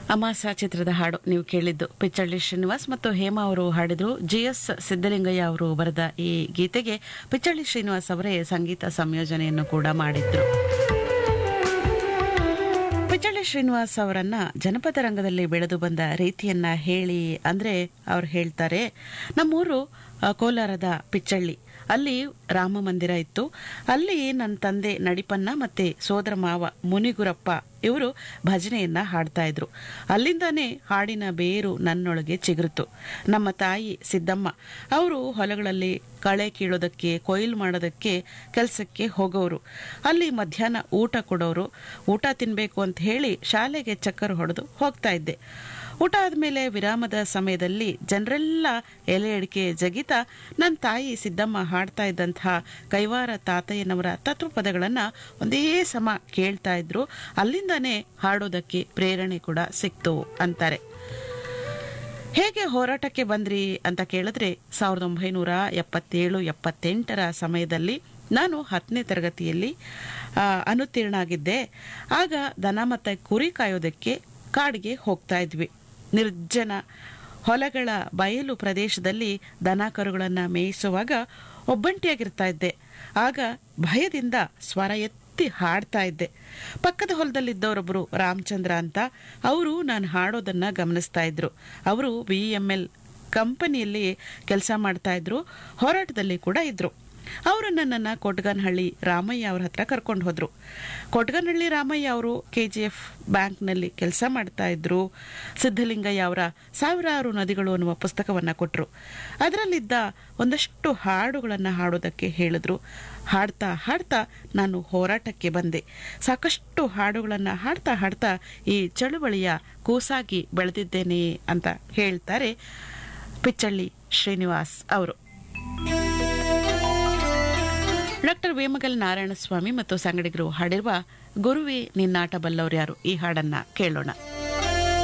ಅಮಾಸ ಚಿತ್ರದ ಹಾಡು ನೀವು ಕೇಳಿದ್ದು ಪಿಚ್ಚಳ್ಳಿ ಶ್ರೀನಿವಾಸ್ ಮತ್ತು ಹೇಮಾ ಅವರು ಹಾಡಿದ್ರು ಜಿ ಎಸ್ ಸಿದ್ದಲಿಂಗಯ್ಯ ಅವರು ಬರೆದ ಈ ಗೀತೆಗೆ ಪಿಚ್ಚಳ್ಳಿ ಶ್ರೀನಿವಾಸ್ ಅವರೇ ಸಂಗೀತ ಸಂಯೋಜನೆಯನ್ನು ಕೂಡ ಮಾಡಿದ್ರು ಪಿಚ್ಚಳ್ಳಿ ಶ್ರೀನಿವಾಸ್ ಅವರನ್ನ ಜನಪದ ರಂಗದಲ್ಲಿ ಬೆಳೆದು ಬಂದ ರೀತಿಯನ್ನ ಹೇಳಿ ಅಂದ್ರೆ ಅವ್ರು ಹೇಳ್ತಾರೆ ನಮ್ಮೂರು ಆ, ಕೋಲಾರದ ಪಿಚ್ಚಳ್ಳಿ ಅಲ್ಲಿ ರಾಮ ಮಂದಿರ ಇತ್ತು ಅಲ್ಲಿ ನನ್ನ ತಂದೆ ನಡಿಪನ್ನ ಮತ್ತೆ ಸೋದರ ಮಾವ ಮುನಿಗುರಪ್ಪ ಇವರು ಭಜನೆಯನ್ನ ಹಾಡ್ತಾ ಇದ್ರು ಅಲ್ಲಿಂದಾನೇ ಹಾಡಿನ ಬೇರು ನನ್ನೊಳಗೆ ಚಿಗುರಿತು ನಮ್ಮ ತಾಯಿ ಸಿದ್ದಮ್ಮ ಅವರು ಹೊಲಗಳಲ್ಲಿ ಕಳೆ ಕೀಳೋದಕ್ಕೆ ಕೊಯ್ಲು ಮಾಡೋದಕ್ಕೆ ಕೆಲಸಕ್ಕೆ ಹೋಗೋರು ಅಲ್ಲಿ ಮಧ್ಯಾಹ್ನ ಊಟ ಕೊಡೋರು ಊಟ ತಿನ್ಬೇಕು ಅಂತ ಹೇಳಿ ಶಾಲೆಗೆ ಚಕ್ಕರ್ ಹೊಡೆದು ಹೋಗ್ತಾ ಇದ್ದೆ ಊಟ ಆದಮೇಲೆ ವಿರಾಮದ ಸಮಯದಲ್ಲಿ ಜನರೆಲ್ಲ ಎಲೆ ಅಡಿಕೆ ಜಗಿತಾ ನನ್ನ ತಾಯಿ ಸಿದ್ದಮ್ಮ ಹಾಡ್ತಾ ಇದ್ದಂತಹ ಕೈವಾರ ತಾತಯ್ಯನವರ ತತ್ವಪದಗಳನ್ನ ಒಂದೇ ಸಮ ಕೇಳ್ತಾ ಇದ್ರು ಅಲ್ಲಿಂದಾನೇ ಹಾಡೋದಕ್ಕೆ ಪ್ರೇರಣೆ ಕೂಡ ಸಿಕ್ತು ಅಂತಾರೆ ಹೇಗೆ ಹೋರಾಟಕ್ಕೆ ಬಂದ್ರಿ ಅಂತ ಕೇಳಿದ್ರೆ ಸಾವಿರದ ಒಂಬೈನೂರ ಎಪ್ಪತ್ತೇಳು ಎಪ್ಪತ್ತೆಂಟರ ಸಮಯದಲ್ಲಿ ನಾನು ಹತ್ತನೇ ತರಗತಿಯಲ್ಲಿ ಆ, ಅನುತ್ತೀರ್ಣ ಆಗಿದ್ದೆ ಆಗ ದನ ಮತ್ತೆ ಕುರಿ ಕಾಯೋದಕ್ಕೆ ಕಾಡಿಗೆ ಹೋಗ್ತಾ ಇದ್ವಿ ನಿರ್ಜನ ಹೊಲಗಳ ಬಯಲು ಪ್ರದೇಶದಲ್ಲಿ ದನ ಕರುಗಳನ್ನು ಮೇಯಿಸುವಾಗ ಒಬ್ಬಂಟಿಯಾಗಿರ್ತಾ ಇದ್ದೆ ಆಗ ಭಯದಿಂದ ಸ್ವರ ಎತ್ತಿ ಹಾಡ್ತಾ ಇದ್ದೆ ಪಕ್ಕದ ಹೊಲದಲ್ಲಿದ್ದವರೊಬ್ಬರು ರಾಮಚಂದ್ರ ಅಂತ ಅವರು ನಾನು ಹಾಡೋದನ್ನ ಗಮನಿಸ್ತಾ ಇದ್ರು ಅವರು ವಿ ಎಂ ಎಲ್ ಕಂಪನಿಯಲ್ಲಿ ಕೆಲಸ ಮಾಡ್ತಾ ಇದ್ರು ಹೋರಾಟದಲ್ಲಿ ಕೂಡ ಇದ್ರು ಅವರು ನನ್ನನ್ನು ಕೊಟ್ಗನಹಳ್ಳಿ ರಾಮಯ್ಯ ಅವ್ರ ಹತ್ರ ಕರ್ಕೊಂಡು ಹೋದ್ರು ಕೊಟ್ಗನಹಳ್ಳಿ ರಾಮಯ್ಯ ಅವರು ಕೆ ಜಿ ಎಫ್ ಬ್ಯಾಂಕ್ನಲ್ಲಿ ಕೆಲಸ ಮಾಡ್ತಾ ಇದ್ರು ಸಿದ್ಧಲಿಂಗಯ್ಯ ಅವರ ಸಾವಿರಾರು ನದಿಗಳು ಅನ್ನುವ ಪುಸ್ತಕವನ್ನು ಕೊಟ್ಟರು ಅದರಲ್ಲಿದ್ದ ಒಂದಷ್ಟು ಹಾಡುಗಳನ್ನು ಹಾಡೋದಕ್ಕೆ ಹೇಳಿದ್ರು ಹಾಡ್ತಾ ಹಾಡ್ತಾ ನಾನು ಹೋರಾಟಕ್ಕೆ ಬಂದೆ ಸಾಕಷ್ಟು ಹಾಡುಗಳನ್ನು ಹಾಡ್ತಾ ಹಾಡ್ತಾ ಈ ಚಳುವಳಿಯ ಕೂಸಾಗಿ ಬೆಳೆದಿದ್ದೇನೆ ಅಂತ ಹೇಳ್ತಾರೆ ಪಿಚ್ಚಳ್ಳಿ ಶ್ರೀನಿವಾಸ್ ಅವರು ಡಾಕ್ಟರ್ ವೇಮಗಲ್ ನಾರಾಯಣಸ್ವಾಮಿ ಮತ್ತು ಸಂಗಡಿಗರು ಹಾಡಿರುವ ಗುರುವೇ ನಿನ್ನಾಟ ಬಲ್ಲವ್ರು ಯಾರು ಈ ಹಾಡನ್ನ ಕೇಳೋಣ